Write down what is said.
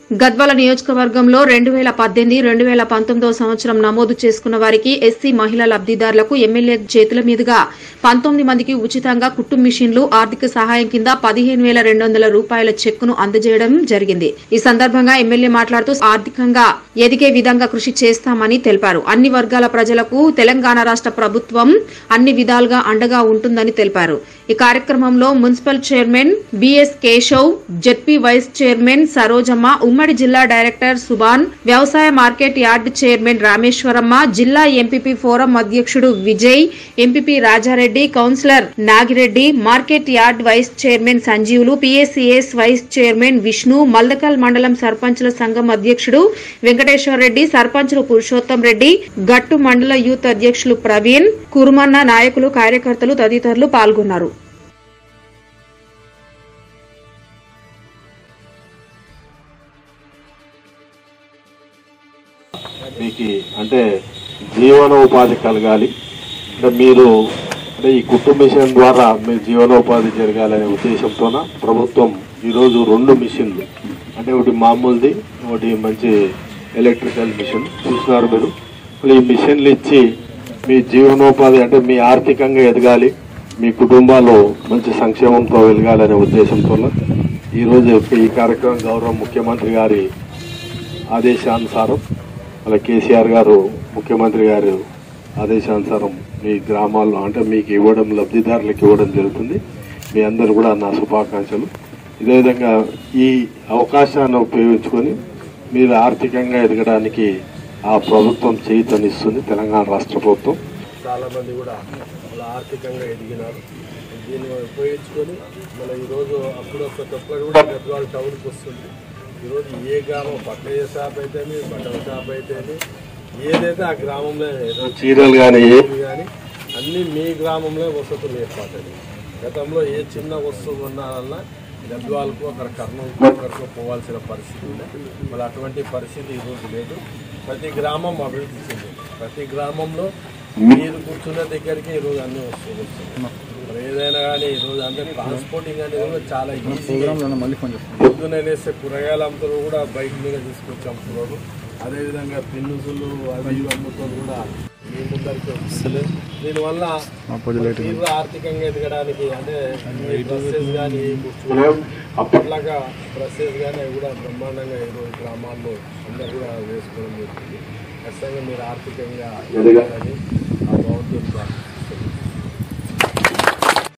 గద్వాల నియోజకవర్గంలో రెండు వేల పద్దెనిమిది రెండు వేల పంతొమ్మిదవ సంవత్సరం నమోదు చేసుకున్న వారికి ఎస్సీ మహిళా లబ్దిదారులకు ఎమ్మెల్యే చేతుల మీదుగా పంతొమ్మిది మందికి ఉచితంగా కుట్టు మిషన్లు ఆర్థిక సహాయం కింద పదిహేను వేల రెండు వందల రూపాయల చెక్కును అందజేయడం జరిగింది ఈ సందర్భంగా ఎమ్మెల్యే మాట్లాడుతూ ఆర్థికంగా ఎదిగే విధంగా కృషి చేస్తామని తెలిపారు అన్ని వర్గాల ప్రజలకు తెలంగాణ రాష్ట్ర ప్రభుత్వం అన్ని విధాలుగా అండగా ఉంటుందని తెలిపారు ఈ కార్యక్రమంలో municipal chairman BS Keshav ZP vice chairman Sarojamma ఉమ్మడి జిల్లా డైరెక్టర్ సుబాన్ వ్యవసాయ మార్కెట్ యార్డ్ చైర్మన్ రామేశ్వరమ్మ జిల్లా ఎంపీపీ ఫోరం అధ్యక్షుడు Vijay MPP Rajareddy councillor Nagireddy market yard vice chairman Sanjeevulu PSCS vice chairman Vishnu Maldakal మండలం సర్పంచుల సంఘం అధ్యక్షుడు వెంకటేశ్వర రెడ్డి సర్పంచులు పురుషోత్తం రెడ్డి గట్టు మండల యూత్ అధ్యక్షులు ప్రవీణ్ కురుమన్న నాయకులు కార్యకర్తలు తదితరులు పాల్గొన్నారు మీకు అంటే జీవనోపాధి కలగాలి అంటే మీరు అంటే ఈ కుటుంబ మిషన్ ద్వారా మీ జీవనోపాధి జరగాలనే ఉద్దేశంతోన ప్రభుత్వం ఈరోజు రెండు మిషన్లు అంటే ఒకటి మామూలుది ఒకటి మంచి ఎలక్ట్రికల్ మిషన్ చూస్తున్నారు మీరు ఇప్పుడు ఈ మిషన్లు ఇచ్చి మీ జీవనోపాధి అంటే మీ ఆర్థికంగా ఎదగాలి మీ కుటుంబాలు మంచి సంక్షేమంతో వెలగాలనే ఉద్దేశంతో ఈరోజు ఈ కార్యక్రమం గౌరవ ముఖ్యమంత్రి గారి ఆదేశానుసారం అలా కేసీఆర్ గారు ముఖ్యమంత్రి గారు ఆదేశానుసారం మీ గ్రామాల్లో అంటే మీకు ఇవ్వడం లబ్ధిదారులకు ఇవ్వడం జరుగుతుంది మీ అందరూ కూడా నా శుభాకాంక్షలు ఇదే విధంగా ఈ అవకాశాన్ని ఉపయోగించుకొని మీరు ఆర్థికంగా ఎదగడానికి ఆ ప్రభుత్వం చేయితనిస్తుంది తెలంగాణ రాష్ట్ర ప్రభుత్వం చాలా మంది కూడా వాళ్ళ ఆర్థికంగా ఎదిగినారు దీన్ని ఉపయోగించుకొని మన ఈరోజు అప్పుడు ఒక్కొక్కరు కూడా గద్వాల టౌన్కి వస్తుంది ఈరోజు ఏ గ్రామం బట్టల షాప్ అయితేనే బట్టల షాప్ అయితేనే ఏదైతే ఆ గ్రామంలో చీరలు కానీ కానీ అన్ని మీ గ్రామంలో వసతులు ఏర్పాటది గతంలో ఏ చిన్న వస్తువు కొనాలన్నా గద్వాలకు అక్కడ కర్నూలు అక్కడికి పోవాల్సిన పరిస్థితి ఉంది మరి అటువంటి పరిస్థితి ఈరోజు లేదు ప్రతి గ్రామం అభివృద్ధి చెందింది ప్రతి గ్రామంలో మీరు కూర్చున్న దగ్గరికి ఈరోజు అన్ని వస్తువులు వస్తున్నాయి మరి ఏదైనా కానీ ఈరోజు అంటే ట్రాన్స్పోర్టింగ్ అనేది కూడా చాలా ఈజీగా పొద్దున వేసే కూరగాయల అమ్ముతారు కూడా బైక్ మీద తీసుకొచ్చి అమ్ముతున్నారు అదేవిధంగా పిన్నుసులు అవి ఇవి అమ్ముతారు కూడా మీ ముందరికి వస్తుంది దీనివల్ల తీవ్ర ఆర్థికంగా ఎదగడానికి అంటే డ్రెస్సెస్ కానీ అప్పట్లాగా డ్రెస్సెస్ కానీ అవి కూడా బ్రహ్మాండంగా ఈరోజు గ్రామాల్లో అందరూ కూడా వేసుకోవడం జరుగుతుంది ఖచ్చితంగా మీరు ఆర్థికంగా ఎదగాలని ఆ భగవంతుడు